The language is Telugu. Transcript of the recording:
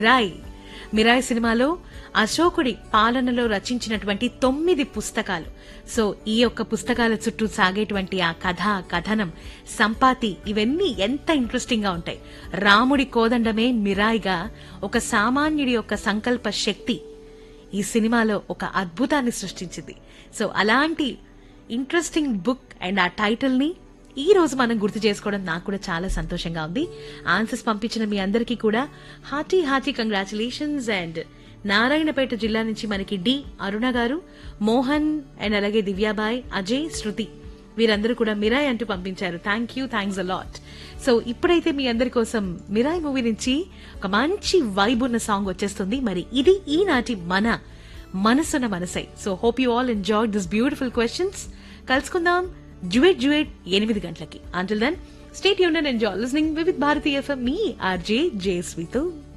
రాయ్ మిరాయ్ సినిమాలో అశోకుడి పాలనలో రచించినటువంటి తొమ్మిది పుస్తకాలు సో ఈ యొక్క పుస్తకాల చుట్టూ సాగేటువంటి ఆ కథ కథనం సంపాతి ఇవన్నీ ఎంత ఇంట్రెస్టింగ్ గా ఉంటాయి రాముడి కోదండమే మిరాయిగా ఒక సామాన్యుడి యొక్క సంకల్ప శక్తి ఈ సినిమాలో ఒక అద్భుతాన్ని సృష్టించింది సో అలాంటి ఇంట్రెస్టింగ్ బుక్ అండ్ ఆ టైటిల్ ని ఈ రోజు మనం గుర్తు చేసుకోవడం నాకు కూడా చాలా సంతోషంగా ఉంది ఆన్సర్స్ పంపించిన మీ అందరికీ కూడా hearty hearty congratulations and Narayanpet జిల్లా నుంచి మనకి డి అరుణ గారు మోహన్ అండ్ అలాగే దివ్యాబాయ్ అజయ్ శృతి వీరందరూ కూడా మిరాయ్ అంటూ పంపించారు thank you thanks a lot so ఇప్పుడైతే మీ అందరి కోసం మిరాయ్ మూవీ నుంచి ఒక మంచి వైబ్ ఉన్న సాంగ్ వచ్చేస్తుంది మరి ఇది ఈనాటి మన మనసున మనసై so hope you all enjoy this beautiful questions కలుసుకుందాం జువేట్ జువేట్ ఎనిమిది గంటలకి until then state union enjoy listening with Bharatiya FM మీ ఆర్జే జేస్వితో